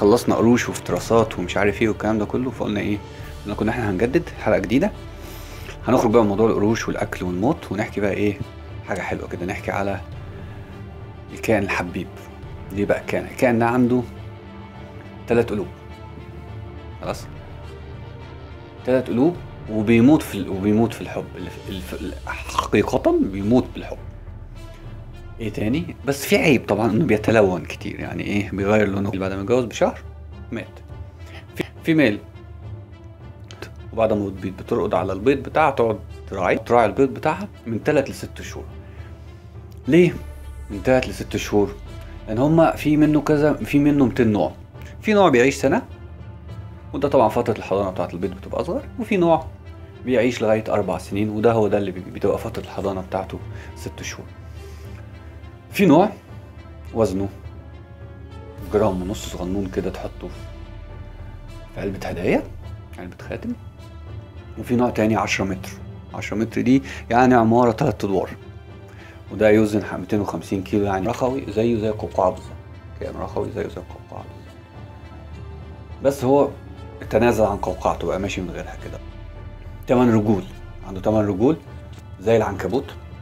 خلصنا قروش وافتراسات ومش عارف ايه والكلام ده كله فقلنا ايه قلنا كنا احنا هنجدد حلقه جديده هنخرج بقى من موضوع القروش والاكل والموت ونحكي بقى ايه حاجه حلوه كده نحكي على الكائن الحبيب ليه بقى الكائن الكائن ده عنده ثلاث قلوب خلاص ثلاث قلوب وبيموت في ال- وبيموت في الحب اللي في الف... حقيقة بيموت بالحب ايه تاني بس في عيب طبعا انه بيتلون كتير يعني ايه بيغير لونه بعد ما يتجوز بشهر مات في, في ميل وبعد ما بتبيض بترقد على البيض بتاعها تقعد تراعي تراعي البيض بتاعها من 3 ل 6 شهور ليه من 3 ل 6 شهور لان هما في منه كذا في منه 200 نوع في نوع بيعيش سنه وده طبعا فتره الحضانه بتاعه البيض بتبقى اصغر وفي نوع بيعيش لغايه اربع سنين وده هو ده اللي بي- بتبقى فتره الحضانه بتاعته ست شهور في نوع وزنه جرام ونص صغنون كده تحطه في علبة هدايا علبة خاتم وفي نوع تاني عشرة متر عشرة متر دي يعني عمارة تلات أدوار وده يوزن 250 كيلو يعني رخوي زيه زي القوقعة بالظبط كان رخوي زيه زي القوقعة بالظبط بس هو تنازل عن قوقعته بقى ماشي من غيرها كده تمن رجول عنده تمن رجول زي العنكبوت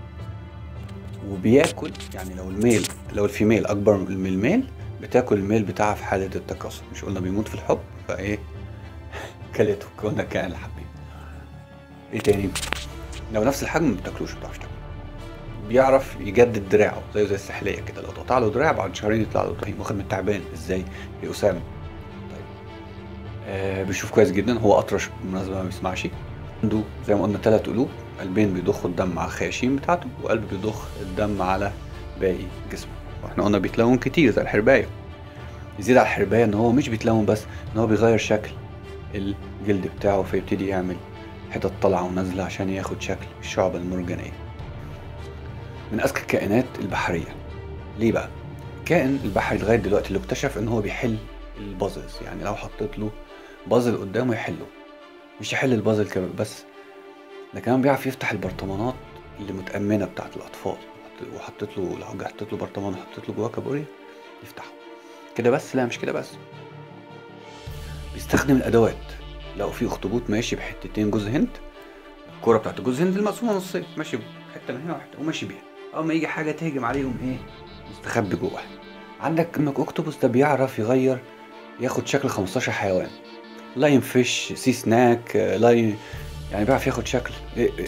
وبياكل يعني لو الميل لو الفيميل اكبر من الميل بتاكل الميل بتاعها في حاله التكاثر مش قلنا بيموت في الحب فايه كلته قلنا كائن الحبيب ايه تاني لو نفس الحجم ما بتاكلوش ما بتعرفش تاكل بيعرف يجدد دراعه زيه زي السحليه كده لو تقطع له دراع بعد شهرين يطلع له دراع واخد من التعبان ازاي يا اسامه طيب آه بيشوف كويس جدا هو اطرش بالمناسبه ما بيسمعش عنده زي ما قلنا ثلاث قلوب قلبين بيضخوا الدم على الخياشيم بتاعته وقلب بيضخ الدم على باقي جسمه واحنا قلنا بيتلون كتير زي الحرباية يزيد على الحرباية ان هو مش بيتلون بس ان هو بيغير شكل الجلد بتاعه فيبتدي يعمل حتت طالعة ونازلة عشان ياخد شكل الشعب المرجانية من اذكى الكائنات البحرية ليه بقى؟ كائن البحري لغاية دلوقتي اللي اكتشف ان هو بيحل البازلز يعني لو حطيت له بازل قدامه يحله مش يحل البازل كمان بس ده كمان بيعرف يفتح البرطمانات اللي متأمنة بتاعت الأطفال وحطيت له لو حطيت له برطمان وحطيت له جواه كابوريا يفتحه كده بس لا مش كده بس بيستخدم الأدوات لو في أخطبوط ماشي بحتتين جوز هند الكورة بتاعت جوز هند المقسومة نصين ماشي حتة من هنا وحتة وماشي بيها أول ما يجي حاجة تهجم عليهم إيه مستخبي جوه عندك المك أكتوبوس ده بيعرف يغير ياخد شكل 15 حيوان لاين فيش سي سناك لاين يعني بيعرف ياخد شكل إيه إيه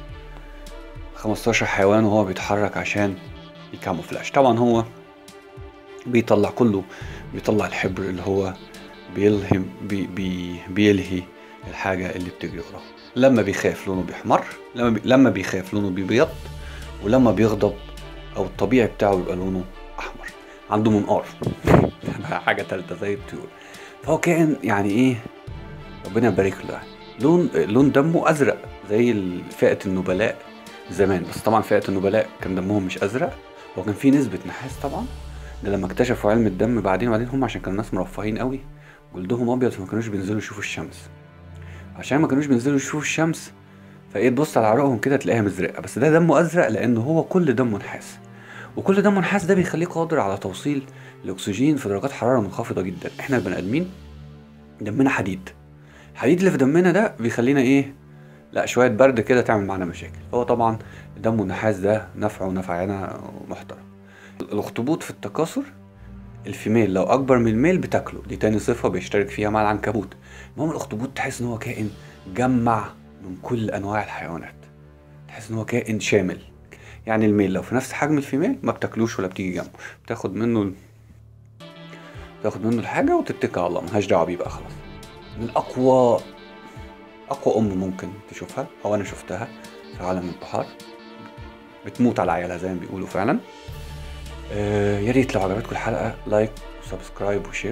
15 حيوان وهو بيتحرك عشان يكاموفلاج طبعا هو بيطلع كله بيطلع الحبر اللي هو بيلهم بي بي بيلهي الحاجة اللي بتجري وراه لما بيخاف لونه بيحمر لما بي لما بيخاف لونه بيبيض ولما بيغضب او الطبيعي بتاعه بيبقى لونه احمر عنده منقار حاجة تالتة زي الطيور فهو كائن يعني ايه ربنا يبارك له يعني لون لون دمه ازرق زي ال- فئه النبلاء زمان بس طبعا فئه النبلاء كان دمهم مش ازرق هو كان في نسبه نحاس طبعا ده لما اكتشفوا علم الدم بعدين وبعدين هم عشان كانوا ناس مرفهين قوي جلدهم ابيض فما كانوش بينزلوا يشوفوا الشمس عشان ما كانوش بينزلوا يشوفوا الشمس فايه تبص على عروقهم كده تلاقيها مزرقه بس ده دمه ازرق لان هو كل دمه نحاس وكل دمه نحاس ده بيخليه قادر على توصيل الاكسجين في درجات حراره منخفضه جدا احنا البني ادمين دمنا حديد الحديد اللي في دمنا ده بيخلينا ايه لا شويه برد كده تعمل معانا مشاكل فهو طبعا دمه النحاس ده نفعه نفعنا محترم الاخطبوط في التكاثر الفيميل لو اكبر من الميل بتاكله دي تاني صفه بيشترك فيها مع العنكبوت المهم الاخطبوط تحس ان هو كائن جمع من كل انواع الحيوانات تحس ان هو كائن شامل يعني الميل لو في نفس حجم الفيميل ما بتاكلوش ولا بتيجي جنبه بتاخد منه ال- تاخد منه الحاجه وتتكل على الله ملهاش دعوه بيه بقى خلاص من اقوى اقوى ام ممكن تشوفها او انا شفتها في عالم البحار بتموت على عيالها زي ما بيقولوا فعلا آه يا ريت لو عجبتكم الحلقه لايك وسبسكرايب وشير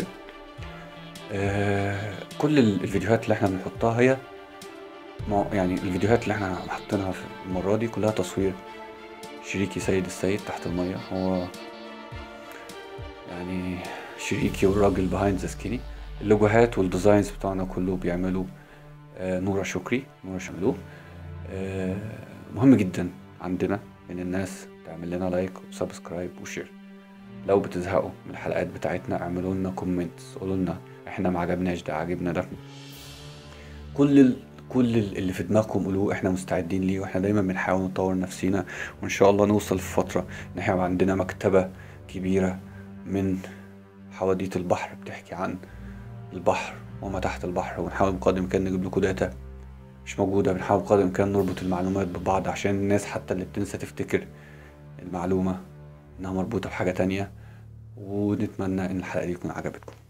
آه كل ال- الفيديوهات اللي احنا بنحطها هي مو- يعني الفيديوهات اللي احنا حاطينها في المره دي كلها تصوير شريكي سيد السيد تحت الميه هو يعني شريكي والراجل بيهايند ذا سكيني اللوجوهات والديزاينز بتاعنا كله بيعملوا آه، نورة شكري نورة شملوه آه، مهم جدا عندنا ان الناس تعمل لنا لايك وسبسكرايب وشير لو بتزهقوا من الحلقات بتاعتنا اعملوا لنا كومنتس قولوا لنا احنا ما عجبناش ده عجبنا ده كل ال... كل ال- اللي في دماغكم قولوه احنا مستعدين ليه واحنا دايما بنحاول نطور نفسينا وان شاء الله نوصل في فترة ان احنا يبقى عندنا مكتبة كبيرة من حواديت البحر بتحكي عن البحر وما تحت البحر ونحاول بقدر الامكان نجيب لكم داتا مش موجودة بنحاول بقدر الامكان نربط المعلومات ببعض عشان الناس حتى اللي بتنسى تفتكر المعلومة انها مربوطة بحاجة تانية ونتمنى ان الحلقة دي تكون عجبتكم